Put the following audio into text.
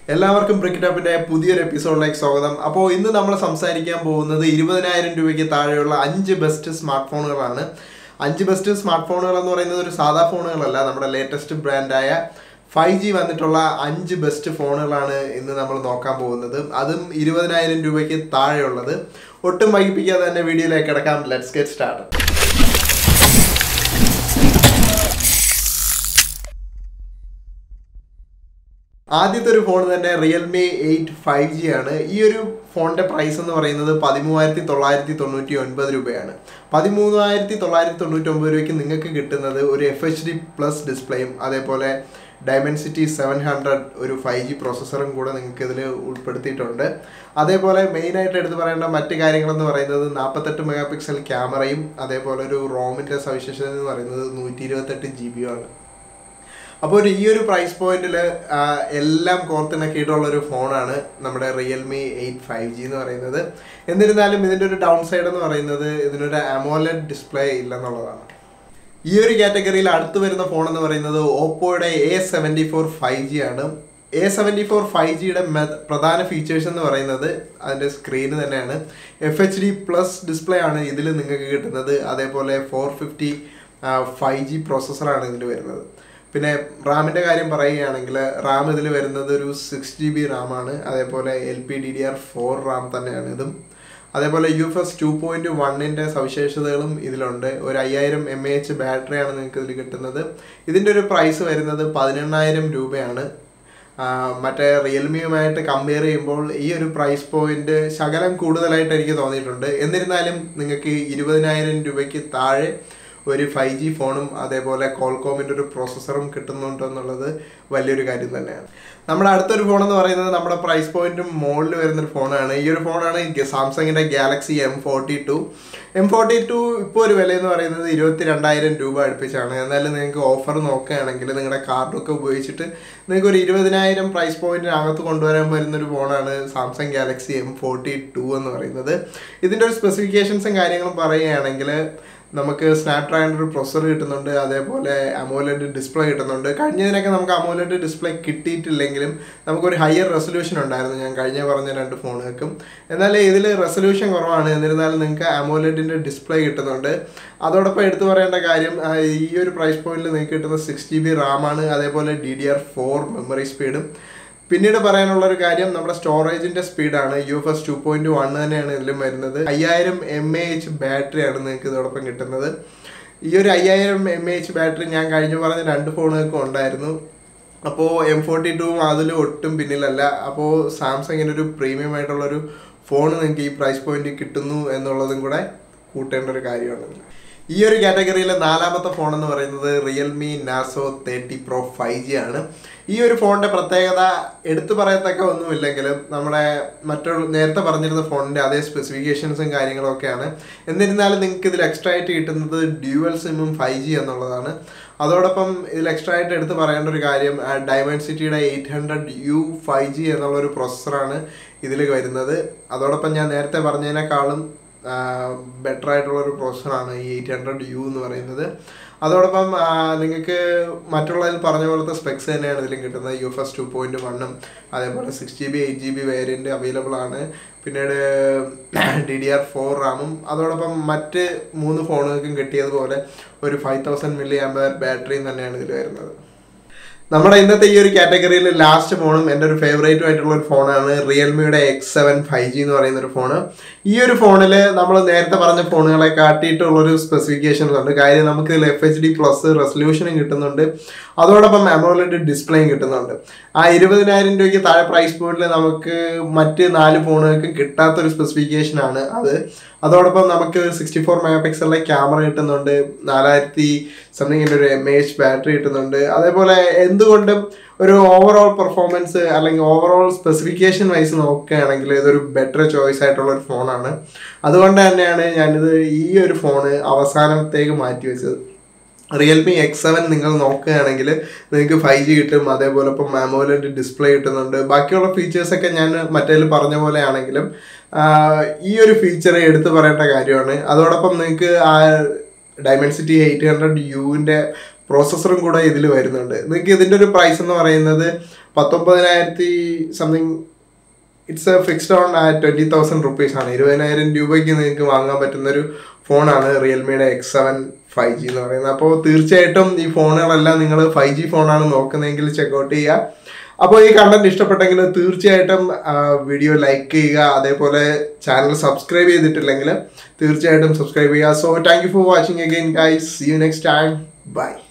എല്ലാവർക്കും ബ്രിക്കറ്റപ്പിന്റെ പുതിയൊരു എപ്പിസോഡിലേക്ക് സ്വാഗതം അപ്പോൾ ഇന്ന് നമ്മൾ സംസാരിക്കാൻ പോകുന്നത് ഇരുപതിനായിരം രൂപയ്ക്ക് താഴെയുള്ള അഞ്ച് ബെസ്റ്റ് സ്മാർട്ട് ഫോണുകളാണ് അഞ്ച് ബെസ്റ്റ് സ്മാർട്ട് ഫോണുകൾ എന്ന് പറയുന്നത് ഒരു സാധാ ഫോണുകളല്ല നമ്മുടെ ലേറ്റസ്റ്റ് ബ്രാൻഡായ ഫൈവ് ജി വന്നിട്ടുള്ള അഞ്ച് ബെസ്റ്റ് ഫോണുകളാണ് ഇന്ന് നമ്മൾ നോക്കാൻ പോകുന്നത് അതും ഇരുപതിനായിരം രൂപയ്ക്ക് താഴെയുള്ളത് ഒട്ടും വൈകിപ്പിക്കാതെ തന്നെ വീഡിയോയിലേക്ക് കിടക്കാം ലെറ്റ്സ് ഗെറ്റ് സ്റ്റാർട്ട് ആദ്യത്തെ ഒരു ഫോൺ തന്നെ റിയൽമി എയ്റ്റ് ഫൈവ് ജി ആണ് ഈ ഒരു ഫോണിന്റെ പ്രൈസ് എന്ന് പറയുന്നത് പതിമൂവായിരത്തി തൊള്ളായിരത്തി തൊണ്ണൂറ്റി ഒൻപത് രൂപയാണ് പതിമൂവായിരത്തി തൊള്ളായിരത്തി തൊണ്ണൂറ്റി ഒമ്പത് രൂപയ്ക്ക് നിങ്ങൾക്ക് കിട്ടുന്നത് ഒരു എഫ് എച്ച് ഡി പ്ലസ് ഡിസ്പ്ലേയും അതേപോലെ ഡയമൻസിറ്റി സെവൻ ഹൺഡ്രഡ് ഒരു ഫൈവ് ജി പ്രോസസ്സറും കൂടെ നിങ്ങൾക്ക് ഇതിൽ ഉൾപ്പെടുത്തിയിട്ടുണ്ട് അതേപോലെ മെയിനായിട്ട് എടുത്ത് പറയേണ്ട മറ്റ് കാര്യങ്ങളെന്ന് പറയുന്നത് നാൽപ്പത്തെട്ട് മെഗാ പിക്സൽ ക്യാമറയും അതേപോലെ ഒരു റോമിൻ്റെ സവിശേഷത എന്ന് പറയുന്നത് നൂറ്റി ഇരുപത്തെട്ട് ജി ബിയും ആണ് അപ്പോൾ ഒരു ഈ ഒരു പ്രൈസ് പോയിന്റിൽ എല്ലാം കോർത്തിണക്കിയിട്ടുള്ള ഒരു ഫോണാണ് നമ്മുടെ റിയൽമി എയ്റ്റ് ഫൈവ് ജി എന്ന് പറയുന്നത് എന്നിരുന്നാലും ഇതിൻ്റെ ഒരു ഡൗൺ സൈഡ് എന്ന് പറയുന്നത് ഇതിനൊരു അമോലഡ് ഡിസ്പ്ലേ ഇല്ലെന്നുള്ളതാണ് ഈ ഒരു കാറ്റഗറിയിൽ അടുത്ത് വരുന്ന ഫോൺ എന്ന് പറയുന്നത് ഓപ്പോയുടെ A seventy four five G ആണ് എ സെവൻറ്റി ഫോർ ഫൈവ് ജിയുടെ പ്രധാന ഫീച്ചേഴ്സ് എന്ന് പറയുന്നത് അതിൻ്റെ സ്ക്രീന് തന്നെയാണ് F H D plus display ആണ് ഇതിൽ നിങ്ങൾക്ക് കിട്ടുന്നത് അതേപോലെ ഫോർ ഫിഫ്റ്റി ഫൈവ് ജി പ്രോസസ്സറാണ് ഇതിൽ വരുന്നത് പിന്നെ റാമിൻ്റെ കാര്യം പറയുകയാണെങ്കിൽ റാം ഇതിൽ വരുന്നത് ഒരു സിക്സ് ജി ബി റാമാണ് അതേപോലെ L P D D R four RAM തന്നെയാണ് ഇതും അതേപോലെ U F S two point വണ്ണിൻ്റെ സവിശേഷതകളും ഇതിലുണ്ട് ഒരു അയ്യായിരം എം എ എച്ച് ബാറ്ററിയാണ് നിങ്ങൾക്ക് ഇതിൽ കിട്ടുന്നത് ഇതിൻ്റെ ഒരു പ്രൈസ് വരുന്നത് പതിനെണ്ണായിരം രൂപയാണ് മറ്റേ റിയൽമിയുമായിട്ട് കമ്പയർ ചെയ്യുമ്പോൾ ഈ ഒരു പ്രൈസ് പോയിന്റ് ശകലം കൂടുതലായിട്ട് എനിക്ക് തോന്നിയിട്ടുണ്ട് എന്നിരുന്നാലും നിങ്ങൾക്ക് ഇരുപതിനായിരം രൂപയ്ക്ക് താഴെ ഒരു ഫൈവ് ജി ഫോണും അതേപോലെ കോൾകോമിൻ്റെ ഒരു പ്രോസസ്സറും കിട്ടുന്നുണ്ട് എന്നുള്ളത് വലിയൊരു കാര്യം തന്നെയാണ് നമ്മുടെ അടുത്തൊരു ഫോൺ എന്ന് പറയുന്നത് നമ്മുടെ പ്രൈസ് പോയിന്റും മുകളിൽ വരുന്നൊരു ഫോണാണ് ഈ ഒരു ഫോണാണ് സാംസങ്ങിൻ്റെ Galaxy M forty two M forty two ഇപ്പോൾ ഒരു വില എന്ന് പറയുന്നത് ഇരുപത്തി രണ്ടായിരം രൂപ അടുപ്പിച്ചാണ് എന്നാലും നിങ്ങൾക്ക് ഓഫർ നോക്കുകയാണെങ്കിൽ നിങ്ങളുടെ കാർഡൊക്കെ ഉപയോഗിച്ചിട്ട് നിങ്ങൾക്ക് ഒരു ഇരുപതിനായിരം പ്രൈസ് പോയിന്റിനകത്ത് കൊണ്ടുവരാൻ പറ്റുന്ന ഒരു ഫോണാണ് Samsung Galaxy M forty two എന്ന് പറയുന്നത് ഇതിൻ്റെ ഒരു സ്പെസിഫിക്കേഷൻസും കാര്യങ്ങളും പറയുകയാണെങ്കിൽ നമുക്ക് സ്നാപ്ഡ്രാഗൺ ഒരു പ്രൊസർ കിട്ടുന്നുണ്ട് അതേപോലെ അമോലഡ് ഡിസ്പ്ലേ കിട്ടുന്നുണ്ട് കഴിഞ്ഞതിനൊക്കെ നമുക്ക് അമോലഡ് ഡിസ്പ്ലേ കിട്ടിയിട്ടില്ലെങ്കിലും നമുക്കൊരു ഹയർ റെസൊല്യൂഷൻ ഉണ്ടായിരുന്നു ഞാൻ കഴിഞ്ഞ പറഞ്ഞ രണ്ട് ഫോണുകൾക്കും എന്നാൽ ഇതിൽ റെസൊല്യൂഷൻ കുറവാണ് എന്നിരുന്നാലും നിങ്ങൾക്ക് അമോലഡിൻ്റെ ഡിസ്പ്ലേ കിട്ടുന്നുണ്ട് അതോടൊപ്പം എടുത്തു പറയേണ്ട കാര്യം ഈ ഒരു പ്രൈസ് പോയിന്റിൽ നിങ്ങൾക്ക് കിട്ടുന്ന സിക്സ് ജി ബി റാമാണ് അതേപോലെ D D R four memory സ്പീഡും പിന്നീട് പറയാനുള്ള ഒരു കാര്യം നമ്മുടെ സ്റ്റോറേജിന്റെ സ്പീഡാണ് U F S two point one തന്നെയാണ് ഇതിലും വരുന്നത് അയ്യായിരം എം എ എച്ച് ബാറ്ററിയാണ് നിങ്ങൾക്ക് ഇതോടൊപ്പം കിട്ടുന്നത് ഈ ഒരു അയ്യായിരം എം എ എച്ച് ബാറ്ററി ഞാൻ കഴിഞ്ഞു പറഞ്ഞ രണ്ട് ഫോണുകൾക്കും ഉണ്ടായിരുന്നു അപ്പോൾ എം ഫോർട്ടി ടുവും അതിൽ ഒട്ടും പിന്നിലല്ല അപ്പോൾ സാംസങ്ങിൻ്റെ ഒരു പ്രീമിയം ആയിട്ടുള്ളൊരു ഫോൺ നിങ്ങൾക്ക് ഈ പ്രൈസ് പോയിന്റ് കിട്ടുന്നു എന്നുള്ളതും കൂടെ കൂട്ടേണ്ട ഒരു കാര്യമാണ് ഈ ഒരു കാറ്റഗറിയിലെ നാലാമത്തെ ഫോൺ എന്ന് പറയുന്നത് Realme Narzo thirty pro five G ആണ് ഈ ഒരു ഫോണിന്റെ പ്രത്യേകത എടുത്തു പറയത്തക്ക ഒന്നുമില്ലെങ്കിലും നമ്മുടെ മറ്റുള്ള നേരത്തെ പറഞ്ഞിരുന്ന ഫോണിന്റെ അതേ സ്പെസിഫിക്കേഷൻസും കാര്യങ്ങളും ഒക്കെയാണ് എന്നിരുന്നാലും നിങ്ങൾക്ക് ഇതിൽ എക്സ്ട്രാ ആയിട്ട് കിട്ടുന്നത് ഡ്യുവൽ സിമ്മും ഫൈവ് ജി എന്നുള്ളതാണ് അതോടൊപ്പം ഇതിൽ എക്സ്ട്രാ ആയിട്ട് എടുത്ത് പറയേണ്ട ഒരു കാര്യം ഡയമൻസിറ്റിയുടെ eight hundred U five G എന്നുള്ള ഒരു പ്രൊസസ്സറാണ് ഇതിൽ വരുന്നത് അതോടൊപ്പം ഞാൻ നേരത്തെ പറഞ്ഞതിനേക്കാളും ബെറ്റർ ആയിട്ടുള്ള ഒരു പ്രോസസ്സറാണ് ഈ എയ്റ്റ് ഹൺഡ്രഡ് യു എന്ന് പറയുന്നത് അതോടൊപ്പം നിങ്ങൾക്ക് മറ്റുള്ളതിൽ പറഞ്ഞ പോലത്തെ സ്പെക്സ് തന്നെയാണ് ഇതിലും കിട്ടുന്നത് U F S two point വണ്ണും അതേപോലെ six G B eight G B variant available ആണ് പിന്നീട് ഡി ഡി ആർ ഫോർ റാമും അതോടൊപ്പം മറ്റ് മൂന്ന് ഫോണുകൾക്കും കിട്ടിയതുപോലെ ഒരു ഫൈവ് തൗസൻഡ് മില്ലി ആമ്പയർ ബാറ്ററിയും തന്നെയാണ് ഇതിൽ വരുന്നത് നമ്മുടെ ഇന്നത്തെ ഈ ഒരു കാറ്റഗറിയിൽ ലാസ്റ്റ് ഫോണും എൻ്റെ ഒരു ഫേവറേറ്റും ആയിട്ടുള്ള ഒരു ഫോണാണ് റിയൽമിയുടെ എക്സ് സെവൻ ഫൈവ് ജി എന്ന് പറയുന്ന ഒരു ഫോണ് ഈ ഒരു ഫോണിൽ നമ്മൾ നേരത്തെ പറഞ്ഞ ഫോണുകളെ കാട്ടിയിട്ടുള്ളൊരു സ്പെസിഫിക്കേഷൻസ് ഉണ്ട് കാര്യം നമുക്ക് ഇതിൽ എഫ് എച്ച് ഡി പ്ലസ് റെസൊല്യൂഷനും കിട്ടുന്നുണ്ട് അതോടൊപ്പം അമോലഡ് ഡിസ്പ്ലേയും കിട്ടുന്നുണ്ട് ആ ഇരുപതിനായിരം രൂപയ്ക്ക് താഴെ പ്രൈസ് പോയിന്റിൽ നമുക്ക് മറ്റ് നാല് ഫോണുകൾക്കും കിട്ടാത്തൊരു സ്പെസിഫിക്കേഷൻ ആണ് അത് അതോടൊപ്പം നമുക്ക് സിക്സ്റ്റി ഫോർ മെഗാ പിക്സലിലെ ക്യാമറ കിട്ടുന്നുണ്ട് നാലായിരത്തി സംതിങ്ങിൻ്റെ ഒരു എം എ എച്ച് ബാറ്ററി കിട്ടുന്നുണ്ട് അതേപോലെ എന്തുകൊണ്ടും ഒരു ഓവറോൾ പെർഫോമൻസ് അല്ലെങ്കിൽ ഓവറോൾ സ്പെസിഫിക്കേഷൻ വൈസ് നോക്കുകയാണെങ്കിൽ ഇതൊരു ബെറ്റർ ചോയ്സ് ആയിട്ടുള്ള ഒരു ഫോണാണ് അതുകൊണ്ട് തന്നെയാണ് ഞാനിത് ഈ ഒരു ഫോണ് അവസാനത്തേക്ക് മാറ്റി വെച്ചത് റിയൽമി എക്സ് സെവൻ നിങ്ങൾ നോക്കുകയാണെങ്കിൽ നിങ്ങൾക്ക് ഫൈവ് ജി കിട്ടും അതേപോലെ ഇപ്പം മാമോലഡ് ഡിസ്പ്ലേ കിട്ടുന്നുണ്ട് ബാക്കിയുള്ള ഫീച്ചേഴ്സൊക്കെ ഞാൻ മറ്റേതിൽ പറഞ്ഞ പോലെ ആണെങ്കിലും ഈ ഒരു ഫീച്ചർ എടുത്തു പറയേണ്ട കാര്യമാണ് അതോടൊപ്പം നിങ്ങൾക്ക് ആ ഡയമൻസിറ്റി എയ്റ്റ് ഹൺഡ്രഡ് യുവിൻ്റെ പ്രോസസ്സറും കൂടെ ഇതിൽ വരുന്നുണ്ട് നിങ്ങൾക്ക് ഇതിൻ്റെ ഒരു പ്രൈസ് എന്ന് പറയുന്നത് പത്തൊമ്പതിനായിരത്തി something it's a fixed on twenty thousand rupees ആണ് ഇരുപതിനായിരം രൂപയ്ക്ക് നിങ്ങൾക്ക് വാങ്ങാൻ പറ്റുന്ന ഒരു ഫോണാണ് റിയൽമിയുടെ എക്സ് സെവൻ ഫൈവ് ജി എന്ന് പറയുന്നത് അപ്പോൾ തീർച്ചയായിട്ടും ഈ ഫോണുകളെല്ലാം നിങ്ങൾ ഫൈവ് ജി ഫോണാണ് നോക്കുന്നതെങ്കിൽ ചെക്കൗട്ട് ചെയ്യുക അപ്പോൾ ഈ കണ്ടന്റ് ഇഷ്ടപ്പെട്ടെങ്കിൽ തീർച്ചയായിട്ടും വീഡിയോ ലൈക്ക് ചെയ്യുക അതേപോലെ ചാനൽ സബ്സ്ക്രൈബ് ചെയ്തിട്ടില്ലെങ്കിൽ തീർച്ചയായിട്ടും സബ്സ്ക്രൈബ് ചെയ്യുക so thank you for watching again guys see you next time by